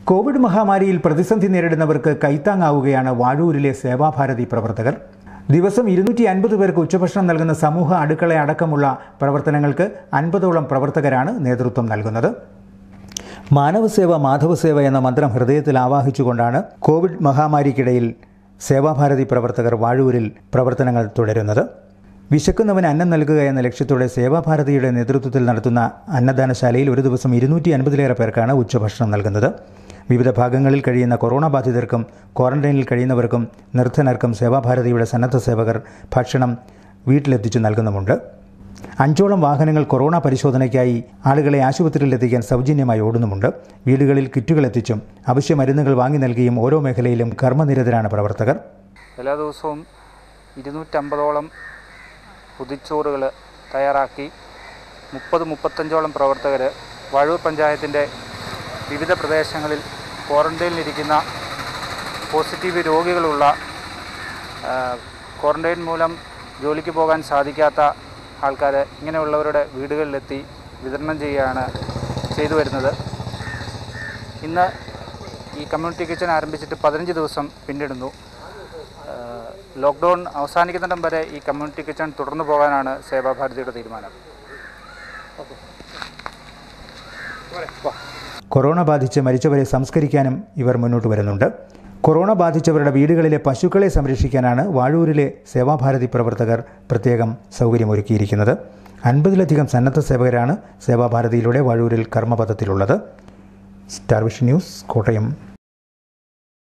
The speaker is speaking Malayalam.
കോവിഡ് മഹാമാരിയിൽ പ്രതിസന്ധി നേരിടുന്നവർക്ക് കൈത്താങ്ങാവുകയാണ് വാഴൂരിലെ സേവാഭാരതി പ്രവർത്തകർ ദിവസം ഇരുന്നൂറ്റി അൻപത് പേർക്ക് ഉച്ചഭക്ഷണം നൽകുന്ന സമൂഹ അടുക്കള അടക്കമുള്ള പ്രവർത്തനങ്ങൾക്ക് അൻപതോളം പ്രവർത്തകരാണ് നേതൃത്വം നൽകുന്നത് മാനവസേവ മാധവസേവ എന്ന മന്ത്രം ഹൃദയത്തിൽ ആവാഹിച്ചുകൊണ്ടാണ് കോവിഡ് മഹാമാരിക്കിടയിൽ സേവാഭാരതി പ്രവർത്തകർ വാഴൂരിൽ പ്രവർത്തനങ്ങൾ തുടരുന്നത് വിശക്കുന്നവന് അന്നം നൽകുക എന്ന ലക്ഷ്യത്തോടെ സേവാഭാരതിയുടെ നേതൃത്വത്തിൽ നടത്തുന്ന അന്നദാനശാലയിൽ ഒരു ദിവസം ഇരുന്നൂറ്റി അൻപതിലേറെ പേർക്കാണ് ഉച്ചഭക്ഷണം നൽകുന്നത് വിവിധ ഭാഗങ്ങളിൽ കഴിയുന്ന കൊറോണ ബാധിതർക്കും ക്വാറന്റൈനിൽ കഴിയുന്നവർക്കും നിർധനർക്കും സേവാഭാരതിയുടെ സന്നദ്ധ സേവകർ ഭക്ഷണം വീട്ടിലെത്തിച്ചു നൽകുന്നുമുണ്ട് അഞ്ചോളം വാഹനങ്ങൾ കൊറോണ പരിശോധനയ്ക്കായി ആളുകളെ ആശുപത്രിയിൽ എത്തിക്കാൻ സൗജന്യമായി ഓടുന്നുമുണ്ട് വീടുകളിൽ കിറ്റുകൾ എത്തിച്ചും അവശ്യ മരുന്നുകൾ വാങ്ങി നൽകിയും ഓരോ മേഖലയിലും കർമ്മനിരതരാണ് പ്രവർത്തകർ എല്ലാ ദിവസവും ഇരുന്നൂറ്റമ്പതോളം പൊതിച്ചോറുകൾ തയ്യാറാക്കി മുപ്പത് മുപ്പത്തഞ്ചോളം പ്രവർത്തകർ വഴൂർ പഞ്ചായത്തിൻ്റെ വിവിധ പ്രദേശങ്ങളിൽ ക്വാറന്റൈനിലിരിക്കുന്ന പോസിറ്റീവ് രോഗികളുള്ള ആ, ക്വാറന്റൈൻ മൂലം ജോലിക്ക് പോകാൻ സാധിക്കാത്ത ആൾക്കാർ ഇങ്ങനെയുള്ളവരുടെ വീടുകളിലെത്തി വിതരണം ചെയ്യുകയാണ് ചെയ്തു വരുന്നത് ഇന്ന് ഈ കമ്മ്യൂണിറ്റി കിച്ചൺ ആരംഭിച്ചിട്ട് പതിനഞ്ച് ദിവസം പിന്നിടുന്നു ഏഹ് ലോക്ക്ഡൗൺ അവസാനിക്കുന്നിടം വരെ ഈ കമ്മ്യൂണിറ്റി കിച്ചൺ തുടർന്നു പോകാനാണ് സേവാഭാരതിയുടെ തീരുമാനം കൊറോണ ബാധിച്ച് മരിച്ചവരെ സംസ്കരിക്കാനും ഇവർ മുന്നോട്ട് വരുന്നുണ്ട് കൊറോണ ബാധിച്ചവരുടെ വീടുകളിലെ പശുക്കളെ സംരക്ഷിക്കാനാണ് വാഴൂരിലെ സേവാഭാരതി പ്രവർത്തകർ പ്രത്യേകം സൗകര്യമൊരുക്കിയിരിക്കുന്നത് അൻപതിലധികം സന്നദ്ധ സേവകരാണ് സേവാഭാരതിയിലൂടെ വാഴൂരിൽ കർമ്മപഥത്തിലുള്ളത് സ്റ്റാർ വിഷൻ ന്യൂസ് കോട്ടയം